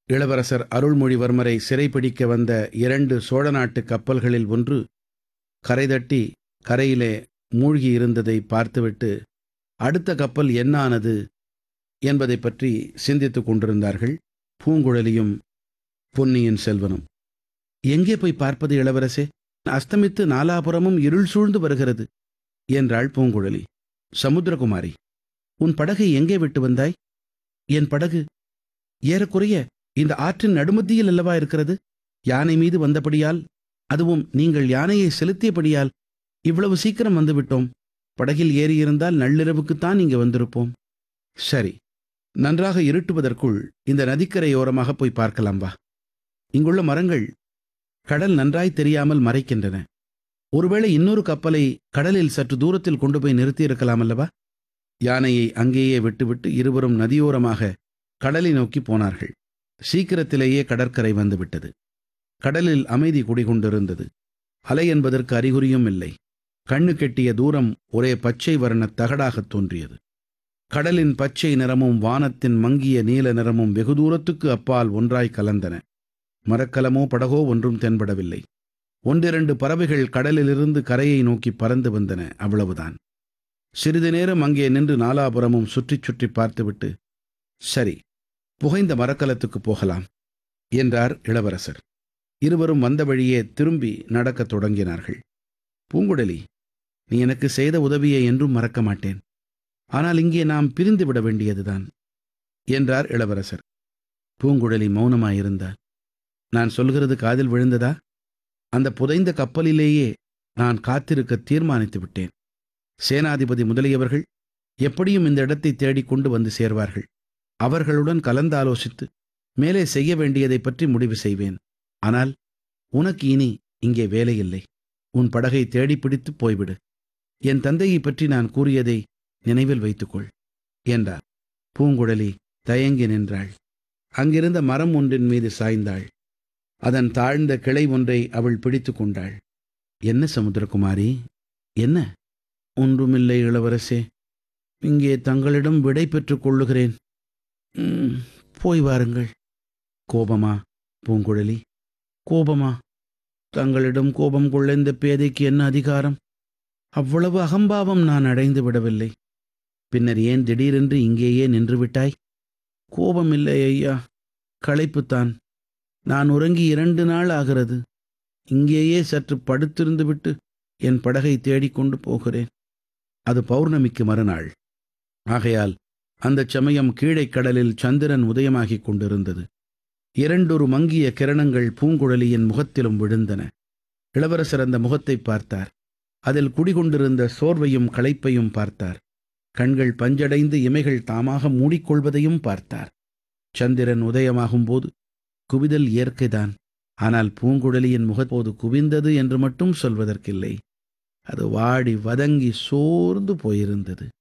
இளவரசர் அருள்மொழிவர்மரை சிறைப்பிடிக்க வந்த இரண்டு சோழ நாட்டு கப்பல்களில் ஒன்று கரைதட்டி கரையிலே மூழ்கி இருந்ததை பார்த்துவிட்டு அடுத்த கப்பல் என்ன ஆனது என்பதை பற்றி சிந்தித்துக் கொண்டிருந்தார்கள் பூங்குழலியும் பொன்னியின் செல்வனும் எங்கே போய் பார்ப்பது இளவரசே அஸ்தமித்து நாலாபுறமும் இருள் சூழ்ந்து வருகிறது என்றாள் பூங்குழலி சமுத்திரகுமாரி உன் படகை எங்கே விட்டு வந்தாய் என் படகு ஏறக்குறைய இந்த ஆற்றின் நடுமத்தியில் அல்லவா இருக்கிறது யானை மீது வந்தபடியால் அதுவும் நீங்கள் யானையை செலுத்தியபடியால் இவ்வளவு சீக்கிரம் வந்துவிட்டோம் படகில் ஏறியிருந்தால் நள்ளிரவுக்குத்தான் இங்கே வந்திருப்போம் சரி நன்றாக இருட்டுவதற்குள் இந்த நதிக்கரையோரமாக போய் பார்க்கலாம் வா இங்குள்ள மரங்கள் கடல் நன்றாய் தெரியாமல் மறைக்கின்றன ஒருவேளை இன்னொரு கப்பலை கடலில் சற்று தூரத்தில் கொண்டு போய் நிறுத்தியிருக்கலாம் அல்லவா யானையை அங்கேயே விட்டுவிட்டு இருவரும் நதியோரமாக கடலை நோக்கி போனார்கள் சீக்கிரத்திலேயே கடற்கரை வந்துவிட்டது கடலில் அமைதி குடிகொண்டிருந்தது அலை என்பதற்கு அறிகுறியும் இல்லை கண்ணு கெட்டிய தூரம் ஒரே பச்சை வர்ணத் தகடாகத் தோன்றியது கடலின் பச்சை நிறமும் வானத்தின் மங்கிய நீல நிறமும் வெகு தூரத்துக்கு அப்பால் ஒன்றாய் கலந்தன மரக்கலமோ படகோ ஒன்றும் தென்படவில்லை ஒன்றிரண்டு பறவைகள் கடலிலிருந்து கரையை நோக்கி பறந்து வந்தன அவ்வளவுதான் சிறிது நேரம் அங்கே நின்று நாலாபுரமும் சுற்றிச் சுற்றி பார்த்துவிட்டு சரி புகைந்த மரக்கலத்துக்கு போகலாம் என்றார் இளவரசர் இருவரும் வந்த வழியே திரும்பி நடக்கத் தொடங்கினார்கள் பூங்குழலி நீ எனக்கு செய்த உதவியை என்றும் மறக்க மாட்டேன் ஆனால் இங்கே நாம் பிரிந்து விட வேண்டியதுதான் என்றார் இளவரசர் பூங்குழலி மௌனமாயிருந்தார் நான் சொல்கிறது காதில் விழுந்ததா அந்த புதைந்த கப்பலிலேயே நான் காத்திருக்க தீர்மானித்து விட்டேன் சேனாதிபதி முதலியவர்கள் எப்படியும் இந்த இடத்தை தேடிக் கொண்டு வந்து சேர்வார்கள் அவர்களுடன் கலந்தாலோசித்து மேலே செய்ய வேண்டியதை பற்றி முடிவு செய்வேன் ஆனால் உனக்கு இனி இங்கே வேலையில்லை உன் படகை தேடிப் பிடித்து போய்விடு என் தந்தையை பற்றி நான் கூறியதை நினைவில் வைத்துக்கொள் என்றார் பூங்குழலி தயங்கி நின்றாள் அங்கிருந்த மரம் ஒன்றின் மீது சாய்ந்தாள் அதன் தாழ்ந்த கிளை ஒன்றை அவள் பிடித்து கொண்டாள் என்ன சமுத்திரகுமாரி என்ன ஒன்றுமில்லை இளவரசே இங்கே தங்களிடம் விடை பெற்றுக் கொள்ளுகிறேன் "ம், போய் வாருங்கள் கோபமா பூங்குழலி கோபமா தங்களிடம் கோபம் கொள்ள இந்த பேதைக்கு என்ன அதிகாரம் அவ்வளவு அகம்பாவம் நான் அடைந்து விடவில்லை பின்னர் ஏன் திடீரென்று இங்கேயே நின்று விட்டாய் கோபம் இல்லை ஐயா களைப்புத்தான் நான் உறங்கி இரண்டு நாள் ஆகிறது இங்கேயே சற்று படுத்திருந்து விட்டு என் படகை தேடிக்கொண்டு போகிறேன் அது பௌர்ணமிக்கு மறுநாள் ஆகையால் அந்தச் சமயம் கீழைக் கடலில் சந்திரன் உதயமாகிக் கொண்டிருந்தது இரண்டொரு மங்கிய கிரணங்கள் பூங்குழலியின் முகத்திலும் விழுந்தன இளவரசர் அந்த முகத்தை பார்த்தார் அதில் குடிகொண்டிருந்த சோர்வையும் களைப்பையும் பார்த்தார் கண்கள் பஞ்சடைந்து இமைகள் தாமாக மூடிக்கொள்வதையும் பார்த்தார் சந்திரன் உதயமாகும் போது குவிதல் இயற்கைதான் ஆனால் பூங்குழலியின் முகப்போது குவிந்தது என்று மட்டும் சொல்வதற்கில்லை அது வாடி வதங்கி சோர்ந்து போயிருந்தது